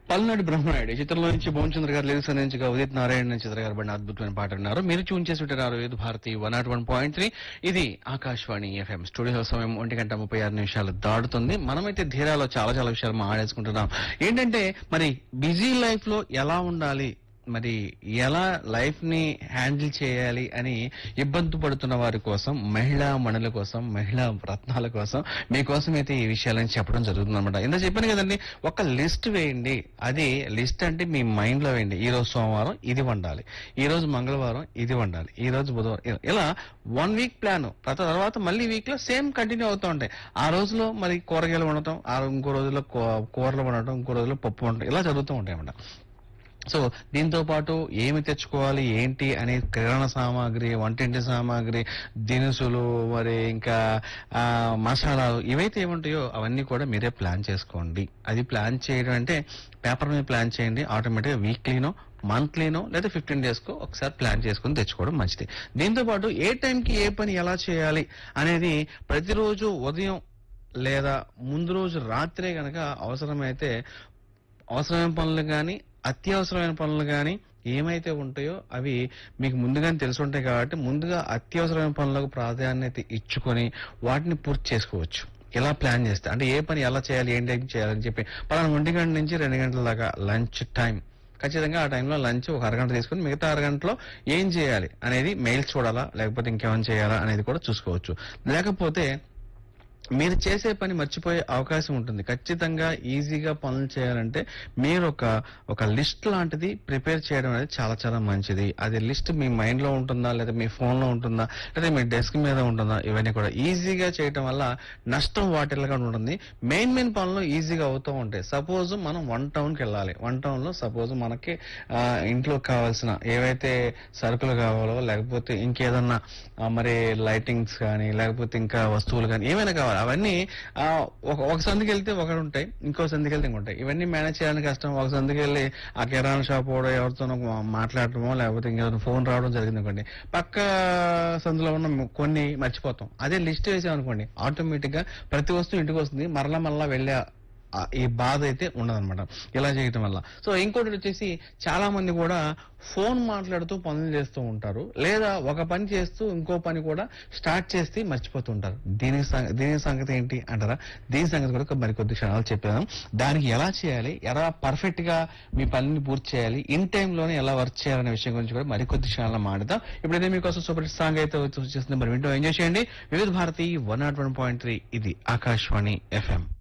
పల్నాడు బ్రహ్మనాయుడు ఈ చిత్రంలో నుంచి భువనచంద్ర గారు లిరిక్స్ అందించగా ఉదిత్ నారాయణ చిత్ర గారు పడిన అద్భుతమైన పాట అన్నారు మీరు ట్యూన్ చేసి వింటున్నారు వేదు Bharati one nought one point three ఇది ఆకాశవాణి ఎఫ్ఎం స్టూడియో సమయం ఒంటి గంట ముప్పై ఆరు నిమిషాలు దాటుతుంది మనమైతే ధీరాలో చాలా చాలా విషయాలు మాట్లాడేసుకుంటున్నాం ఏంటంటే మరి బిజీ లైఫ్ లో ఎలా ఉండాలి మరి ఎలా లైఫ్ ని హ్యాండిల్ చేయాలి అని ఇబ్బంది పడుతున్న వారి కోసం మహిళా మణుల కోసం మహిళా రత్నాల కోసం మీకోసం అయితే ఈ విషయాలని చెప్పడం జరుగుతుంది అనమాట ఇంత చెప్పాను కదండి ఒక లిస్ట్ వేయండి అది లిస్ట్ అంటే మీ మైండ్ లో వేయండి ఈ రోజు సోమవారం ఇది వండాలి ఈ రోజు మంగళవారం ఇది వండాలి ఈ రోజు బుధవారం ఇలా- ఇలా వన్ వీక్ ప్లాన్ తర్వాత మళ్ళీ వీక్ లో సేమ్ కంటిన్యూ అవుతూ ఉంటాయి ఆ రోజులో మరి కూరగాయలు వండటం ఆ ఇంకో రోజులో కూ- కూరలు వండటం ఇంకో రోజులో పప్పు వండటం ఇలా జరుగుతూ ఉంటాయి అన్నమాట సో దీంతో పాటు ఏమి తెచ్చుకోవాలి ఏంటి అనే కిరాణా సామాగ్రి వంటింటి సామాగ్రి దినుసులు మరి ఇంకా ఆ, మసాలాలు ఇవైతే ఏముంటాయో అవన్నీ కూడా మీరే ప్లాన్ చేసుకోండి అది ప్లాన్ చేయడం అంటే పేపర్ మీద ప్లాన్ చేయండి ఆటోమేటిక్గా వీక్లీనో మంత్లీనో లేదా ఫిఫ్టీన్ డేస్ కు ఒకసారి ప్లాన్ చేసుకుని తెచ్చుకోవడం మంచిది దీంతో పాటు ఏ టైంకి ఏ పని ఎలా చేయాలి అనేది ప్రతిరోజు ఉదయం లేదా ముందు రోజు రాత్రే గనక అవసరమైతే అవసరమైన పనులు కానీ అత్యవసరమైన పనులు కానీ ఏమైతే ఉంటాయో అవి మీకు ముందుగానే తెలిసి ఉంటాయి కాబట్టి ముందుగా అత్యవసరమైన పనులకు ప్రాధాన్యత ఇచ్చుకొని వాటిని పూర్తి చేసుకోవచ్చు ఇలా ప్లాన్ చేస్తే అంటే ఏ పని ఎలా చేయాలి ఏం టైం చేయాలని చెప్పి పలానా ఒంటి గంట నుంచి రెండు గంటల దాకా లంచ్ టైం ఖచ్చితంగా ఆ టైంలో లంచ్ ఒక అరగంట తీసుకుని మిగతా అరగంటలో ఏం చేయాలి అనేది మెయిల్స్ చూడాలా లేకపోతే ఇంకేమైనా చేయాలా అనేది కూడా చూసుకోవచ్చు లేకపోతే మీరు చేసే పని మర్చిపోయే అవకాశం ఉంటుంది ఖచ్చితంగా ఈజీగా పనులు చేయాలంటే మీరు ఒక ఒక లిస్ట్ లాంటిది ప్రిపేర్ చేయడం అనేది చాలా చాలా మంచిది అది లిస్ట్ మీ మైండ్ లో ఉంటుందా లేదా మీ ఫోన్ లో ఉంటుందా లేదా మీ డెస్క్ మీద ఉంటుందా ఇవన్నీ కూడా ఈజీగా చేయటం వల్ల నష్టం వాటిల్గా ఉంటుంది మెయిన్ మెయిన్ పనులు ఈజీగా అవుతూ ఉంటాయి సపోజ్ మనం వన్ టౌన్ కి వెళ్ళాలి వన్ టౌన్ లో సపోజ్ మనకి ఆ, ఇంట్లో కావాల్సిన ఏవైతే సరుకులు కావాలో లేకపోతే ఇంకేదన్నా ఆ, మరి లైటింగ్స్ కానీ లేకపోతే ఇంకా వస్తువులు కానీ ఏమైనా కావాలి అవన్నీ ఆ, ఒక ఒక సందుకి వెళ్తే ఒకటి ఉంటాయి ఇంకో సందుకి వెళ్తే ఇంకొంటాయి ఇవన్నీ మేనేజ్ చేయడానికి కష్టం ఒక సందుకి వెళ్ళి ఆ కిరాణా షాప్ కూడా ఎవరితోనో మాట్లాడటమో లేకపోతే ఇంకేదైనా ఫోన్ రావడం జరిగింది అనుకోండి పక్క సందులో ఉన్న కొన్ని మర్చిపోతాం అదే లిస్ట్ వేసామనుకోండి ఆటోమేటిక్ గా ప్రతి వస్తువు ఇంటికి వస్తుంది మరలా మరలా వెళ్ళే ఆ ఈ బాధ అయితే ఉండదన్నమాట ఇలా చేయటం వల్ల సో ఇంకోటి వచ్చేసి చాలా మంది కూడా ఫోన్ మాట్లాడుతూ పనులు చేస్తూ ఉంటారు లేదా ఒక పని చేస్తూ ఇంకో పని కూడా స్టార్ట్ చేసి మర్చిపోతూ ఉంటారు దీని సంగ- దీని సంగతి ఏంటి అంటారా దీని సంగతి కూడా మరికొద్ది క్షణాలు చెప్పాను దానికి ఎలా చేయాలి ఎలా పర్ఫెక్ట్ గా మీ పనిని పూర్తి చేయాలి ఇన్ టైం లోనే ఎలా వర్క్ చేయాలనే విషయం గురించి కూడా మరికొద్ది క్షణాలు మాట్లాడదాం ఇప్పుడైతే మీకోసం సూపర్ హిట్ సాంగ్ అయితే వచ్చి- వచ్చేస్తుంది మరి వింటూ ఎంజాయ్ చేయండి Vividh Bharati one nought one point three ఇది ఆకాశవాణి ఎఫ్ఎం